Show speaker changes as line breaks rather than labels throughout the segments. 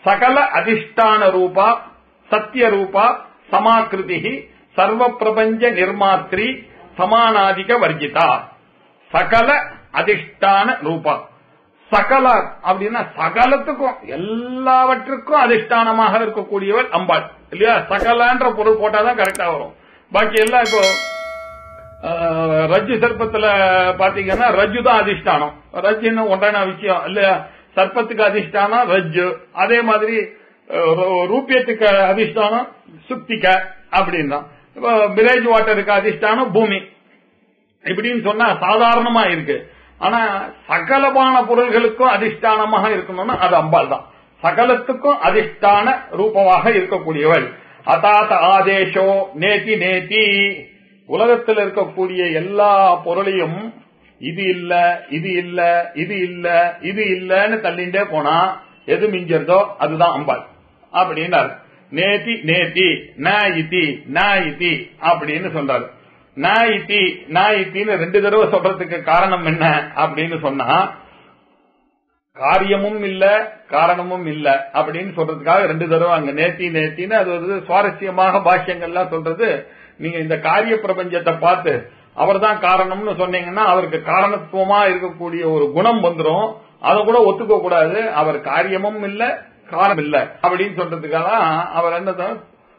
சகல அதிஷ்டான ரூபா சத்திய ரூபா சமாக்கிருதி சர்வ பிரபஞ்ச நிர்மாத்ரி சமானாதிக வர்ஜிதா சகல அதிஷ்டான ரூபா சகல அப்படின்னா சகலத்துக்கும் எல்லாவற்றுக்கும் அதிஷ்டானமாக இருக்கக்கூடியவள் அம்பாள் இல்லையா சகலன்ற பொருள் போட்டாதான் கரெக்டா வரும் பாக்கி எல்லாம் இப்போ ஆஹ், ரஜ்ஜு சர்ப்பத்துல பாத்தீங்கன்னா ரஜ்ஜு தான் அதிஷ்டானம் ரஜ்ஜுன்னு ஒன்றான விஷயம் இல்லையா சர்ப்பத்துக்கு அதிஷ்டானம் ரஜ்ஜு அதே மாதிரி ஆஹ், ரூ- ரூபியத்துக்கு அதிஷ்டானம் சுக்திக அப்படின்னா இப்போ மிரேஜ் வாட்டருக்கு அதிஷ்டானம் பூமி இப்படின்னு சொன்னா சாதாரணமா இருக்கு ஆனா சகலமான பொருள்களுக்கும் அதிஷ்டானமாக இருக்கணும்னா அது அம்பாள் தான் சகலத்துக்கும் அதிஷ்டான ரூபமாக இருக்கக்கூடியவள் அதாத ஆதேஷோ நேதி நேதி உலகத்தில் இருக்கக்கூடிய எல்லா பொருளையும் இது இல்ல இது இல்ல இது இல்ல இது இல்லன்னு தள்ளிண்டே போனா எது மிஞ்சறதோ அதுதான் அம்பாள் அப்படின்னாரு நேதி நேதி ந இதி ந இதி அப்படின்னு சொல்றாரு ந இதி ந இத்தின்னு ரெண்டு தடவை சொல்றதுக்கு காரணம் என்ன அப்படின்னு சொன்னா காரியமும் இல்ல காரணமும் இல்ல அப்படின்னு சொல்றதுக்காக ரெண்டு தடவை அங்க நேத்தி நேத்தின்னு அது ஒரு சுவாரஸ்யமாக பாஷ்யங்கள்லாம் சொல்றது நீங்க இந்த காரிய பிரபஞ்சத்தை பார்த்து அவர்தான் காரணம்னு சொன்னீங்கன்னா அவருக்கு காரணத்துவமா இருக்கக்கூடிய ஒரு குணம் வந்துரும் அதை கூட ஒத்துக்க கூடாது அவர் காரியமும் இல்ல காரணம் இல்ல அப்படின்னு சொல்றதுக்காக அவர் என்னதான்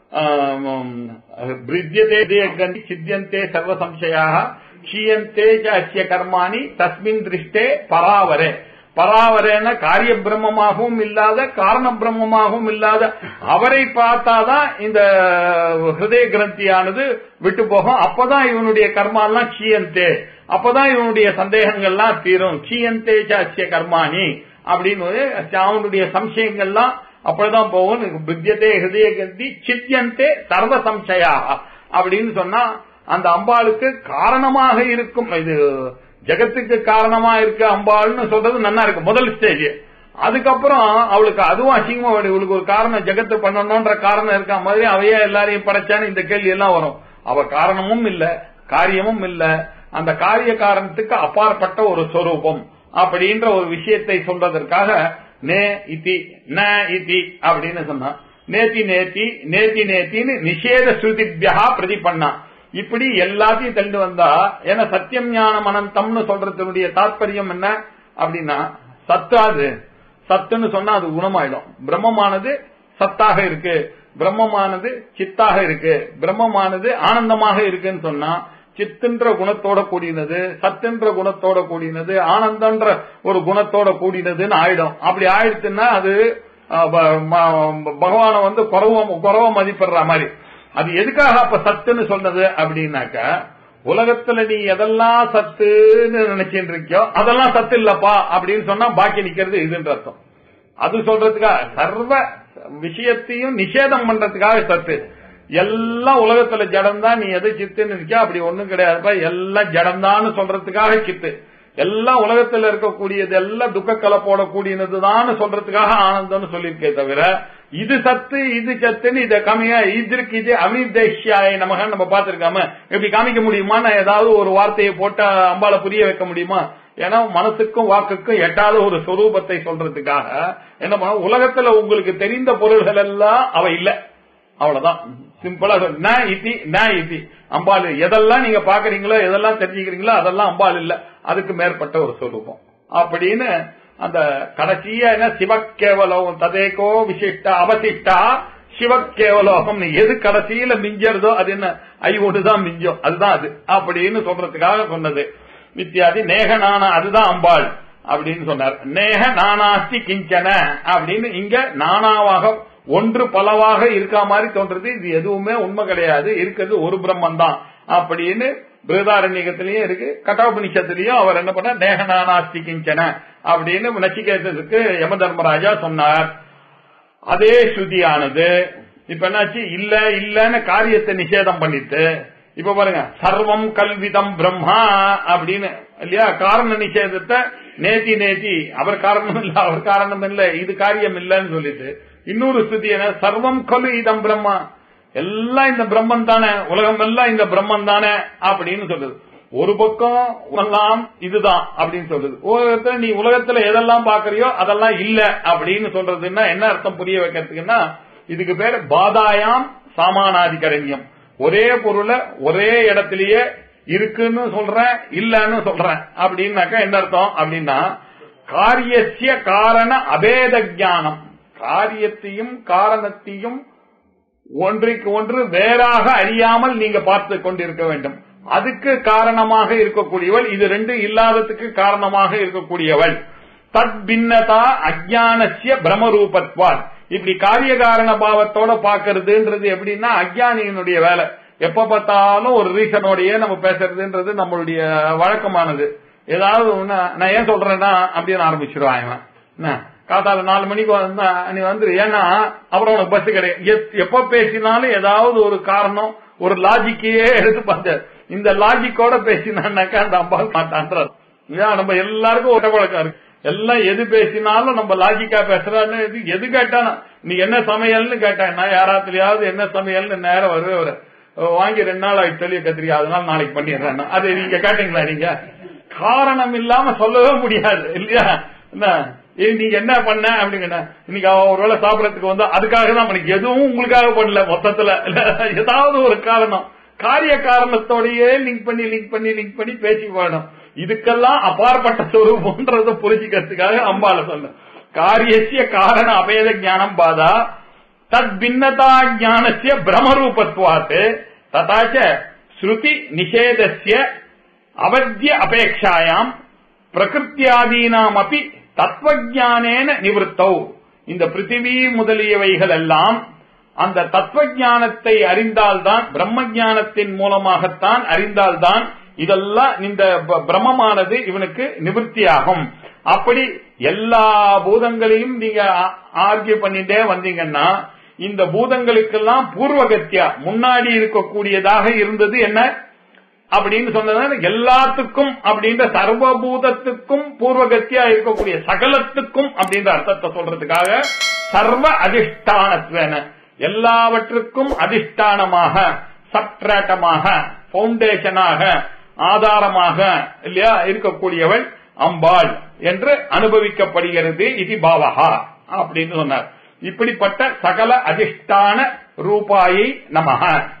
பிரித்தியதே கந்தி சித்தியந்தே சர்வ சம்சயாக க்ஷீயந்தே ச அஸ்ய கர்மாணி தஸ்மின் திருஷ்டே பராவரே பராவரேன காரிய பிரம்மமாகவும் இல்லாத காரண பிரம்மமாகவும் இல்லாத அவரை பார்த்தாதான் இந்த ஹிருதய கிரந்தியானது விட்டு போகும் அப்பதான் இவனுடைய கர்மாலாம் க்ஷீயந்தே அப்பதான் இவனுடைய சந்தேகங்கள்லாம் தீரும் க்ஷீயந்தே ச அஸ்ய கர்மாணி அப்படின்னு அவனுடைய சம்சயங்கள்லாம் அப்பதான் போகும் புத்தியதே ஹிருதய கந்தி சித்தியந்தே சர்வ சம்சயா அப்படின்னு சொன்னா அந்த அம்பாளுக்கு காரணமாக இருக்கும் இது ஜெகத்துக்கு காரணமா இருக்க அம்பாள்னு சொல்றது நல்லா இருக்கு முதல் ஸ்டேஜ் அதுக்கப்புறம் அவளுக்கு அதுவும் அசிங்கமா வரும். இவளுக்கு ஒரு காரணம் ஜெகத்து பண்ணணும்ன்ற காரணம் இருக்க மாதிரி அவையே எல்லாரையும் படைச்சான்னு இந்த கேள்வி எல்லாம் வரும் அவ காரணமும் இல்ல காரியமும் இல்ல அந்த காரிய காரணத்துக்கு அப்பாற்பட்ட ஒரு சொரூபம் அப்படின்ற ஒரு விஷயத்தை சொல்றதற்காக நே இதி ந இதி அப்படின்னு சொன்னா நேத்தி நேத்தி நேத்தி நேத்தின்னு நிஷேத ஸ்ருதிபியா பிரதிபண்ணா இப்படி எல்லாத்தையும் தள்ளி வந்தா ஏன்னா சத்தியம் ஞானம் அனந்தம்னு சொல்றதுனுடைய தாற்பயம் என்ன அப்படின்னா சத்தாது சத்துன்னு சொன்னா அது குணமாயிடும் பிரம்மமானது சத்தாக இருக்கு பிரம்மமானது சித்தாக இருக்கு பிரம்மமானது ஆனந்தமாக இருக்குன்னு சொன்னா சித்துன்ற குணத்தோட கூடினது சத்துன்ற குணத்தோட கூடினது ஆனந்தன்ற ஒரு குணத்தோட கூடினதுன்னு ஆயிடும் அப்படி ஆயிடுச்சுன்னா அது அஹ், ப- ம- பகவானை வந்து குறவ குறவ மதிப்பிடுற மாதிரி அது எதுக்காக அப்ப சத்துன்னு சொன்னது அப்படின்னாக்க உலகத்துல நீ எதெல்லாம் சத்துன்னு நினைச்சிட்டு இருக்கியோ அதெல்லாம் சத்து இல்லப்பா அப்படின்னு சொன்னா பாக்கி நிக்கிறது இதுன்ற அர்த்தம் அது சொல்றதுக்காக சர்வ விஷயத்தையும் நிஷேதம் பண்றதுக்காக சத்து எல்லாம் உலகத்துல ஜடம்தான் நீ எது சித்துன்னு இருக்கியா அப்படி ஒண்ணும் கிடையாதுப்பா எல்லாம் ஜடம்தான்னு சொல்றதுக்காக சித்து எல்லாம் உலகத்துல இருக்கக்கூடியது எல்லாம் துக்க கலப்போட கூடியதுதான் சொல்றதுக்காக ஆனந்தம்னு சொல்லியிருக்கே தவிர இது சத்து இது சத்துன்னு இதை கம்மியா இதற்கு இது அமிர்தேஷ்யாய நமக நம்ம பார்த்திருக்காம இப்படி காமிக்க முடியுமா நான் ஏதாவது ஒரு வார்த்தையை போட்டு அம்பால புரிய வைக்க முடியுமா ஏன்னா மனசுக்கும் வாக்குக்கும் எட்டாத ஒரு சொரூபத்தை சொல்றதுக்காக என்ன பண்ண உலகத்துல உங்களுக்கு தெரிந்த பொருள்கள் எல்லாம் அவ இல்ல அவ்வளவுதான் சிம்பிளா சொல் ந இதி ந இதி அம்பாள் எதெல்லாம் நீங்க பாக்குறீங்களோ எதெல்லாம் தெரிஞ்சுக்கிறீங்களோ அதெல்லாம் அம்பாள் இல்ல அதுக்கு மேற்பட்ட ஒரு சொரூபம் அப்படின்னு அந்த கடைசியா என்ன சிவக்கேவலம் ததேகோ விசிஷ்ட அவசிஷ்டா சிவக்கேவலோகம் எது கடைசியில மிஞ்சறதோ அது என்ன ஐவோடு தான் மிஞ்சும் அதுதான் அது அப்படின்னு சொல்றதுக்காக சொன்னது வித்தியாதி நேக நானா அதுதான் அம்பாள் அப்படின்னு சொன்னார் நேக நானாஸ்தி கிஞ்சன அப்படின்னு இங்க நானாவாக ஒன்று பலவாக இருக்க மாதிரி தோன்றது இது எதுவுமே உண்மை கிடையாது இருக்கிறது ஒரு பிரம்மன் தான் அப்படின்னு பிருதாரண்யத்திலயும் இருக்கு கட்டாபனிஷத்திலையும் அவர் என்ன பண்ண நேக நானாஸ்தி கிஞ்சன அப்படின்னு நச்சிகேதத்துக்கு யம தர்மராஜா சொன்னார் அதே ஸ்ருதியானது இப்ப என்னாச்சு இல்ல இல்லன்னு காரியத்தை நிஷேதம் பண்ணிட்டு இப்ப பாருங்க சர்வம் கல்விதம் பிரம்மா அப்படின்னு இல்லையா காரண நிஷேதத்தை நேத்தி நேத்தி அவர் காரணம் இல்ல அவர் காரணம் இல்ல இது காரியம் இல்லன்னு சொல்லிட்டு இன்னொரு ஸ்துதி என்ன சர்வம் கலு இதம் பிரம்மா எல்லாம் இந்த பிரம்மன் தானே உலகம் எல்லாம் இந்த பிரம்மன் தானே அப்படின்னு சொல்லுது ஒரு பக்கம் எல்லாம் இதுதான் அப்படின்னு சொல்றது ஒரு இடத்துல நீ உலகத்துல எதெல்லாம் பாக்குறியோ அதெல்லாம் இல்ல அப்படின்னு சொல்றதுன்னா என்ன அர்த்தம் புரிய வைக்கிறதுக்குன்னா இதுக்கு பேர் பாதாயாம் சாமானாதிகரண்யம் ஒரே பொருளை ஒரே இடத்திலேயே இருக்குன்னு சொல்றேன் இல்லன்னு சொல்றேன் அப்படின்னாக்கா என்ன அர்த்தம் அப்படின்னா காரியசிய காரண அபேத ஞானம் காரியத்தையும் காரணத்தையும் ஒன்றைக்கு ஒன்று வேறாக அறியாமல் நீங்க பார்த்து கொண்டிருக்க வேண்டும் அதுக்கு காரணமாக இருக்கக்கூடியவள் இது ரெண்டு இல்லாததுக்கு காரணமாக இருக்கக்கூடியவள் தத் பின்னதா அஜானசிய பிரமரூபத்வால் இப்படி காரிய காரண பாவத்தோட பாக்குறதுன்றது எப்படின்னா அஜானியினுடைய வேலை எப்ப பார்த்தாலும் ஒரு ரீசனோடயே நம்ம பேசுறதுன்றது நம்மளுடைய வழக்கமானது ஏதாவது ஒண்ணு நான் ஏன் சொல்றேன்னா அப்படின்னு ஆரம்பிச்சிருவான் இவன் என்ன காத்தால நாலு மணிக்கு வந்தா நீ வந்துரு ஏன்னா அப்புறம் உனக்கு பஸ் கிடையாது எப்ப பேசினாலும் ஏதாவது ஒரு காரணம் ஒரு லாஜிக்கையே எடுத்து பார்த்தாரு இந்த லாஜிக்கோட பேசினான்னாக்கா அந்த அம்பாள் மாட்டான்றார் ஏன் நம்ம எல்லாருக்கும் ஒட்ட பழக்கம் இருக்கு எல்லாம் எது பேசினாலும் நம்ம லாஜிக்கா பேசுறான்னு எது எது கேட்டாலும் நீ என்ன சமையல்னு கேட்டேன் நான் யாராத்துலயாவது என்ன சமையல்னு நேரம் வருவே வாங்கி ரெண்டு நாள் ஆகி தெளிய கத்திரிக்கா அதனால நாளைக்கு பண்ணிடுறேன் அது நீங்க கேட்டீங்களா நீங்க காரணம் இல்லாம சொல்லவே முடியாது இல்லையா என்ன நீங்க என்ன பண்ண அப்படிங்கிற இன்னைக்கு அவன் ஒருவேளை சாப்பிடறதுக்கு வந்தா அதுக்காக தான் பண்ணி எதுவும் உங்களுக்காக பண்ணல மொத்தத்துல ஏதாவது ஒரு காரணம் காரிய காரணத்தோடயே லிங்க் பண்ணி லிங்க் பண்ணி லிங்க் பண்ணி பேசி போயிடும் இதுக்கெல்லாம் அப்பாற்பட்ட சொரூபம்ன்றத புரிஞ்சுக்கிறதுக்காக அம்பால சொல்ல காரியசிய காரண அபேத ஞானம் பாதா தத் பின்னதா ஞானசிய பிரமரூபத்வாத் ததாச்ச ஸ்ருதி நிஷேதஸ்ய அவத்திய அபேட்சாயாம் பிரகிருத்தியாதீனாம் அப்பி தத்துவஜானேன நிவர்த்தௌ இந்த பிருத்திவி முதலியவைகள் எல்லாம் அந்த தத்துவ ஞானத்தை அறிந்தால்தான் பிரம்ம ஞானத்தின் மூலமாகத்தான் அறிந்தால்தான் இதெல்லாம் இந்த பிரம்மமானது இவனுக்கு நிவர்த்தியாகும் அப்படி எல்லா பூதங்களையும் நீங்க ஆர்கியூ பண்ணிட்டே வந்தீங்கன்னா இந்த பூதங்களுக்கெல்லாம் பூர்வகத்தியா முன்னாடி இருக்கக்கூடியதாக இருந்தது என்ன அப்படின்னு சொன்னது எல்லாத்துக்கும் அப்படின்ற சர்வபூதத்துக்கும் பூர்வகத்தியா இருக்கக்கூடிய சகலத்துக்கும் அப்படின்ற அர்த்தத்தை சொல்றதுக்காக சர்வ அதிஷ்டானத்வேன எல்லாவற்றுக்கும் அதிஷ்டானமாக சப்ட்ராட்டமாக பவுண்டேஷனாக ஆதாரமாக இல்லையா இருக்கக்கூடியவள் அம்பாள் என்று அனுபவிக்கப்படுகிறது இது பாவகா அப்படின்னு சொன்னார் இப்படிப்பட்ட சகல அதிஷ்டான ரூபாயை நமக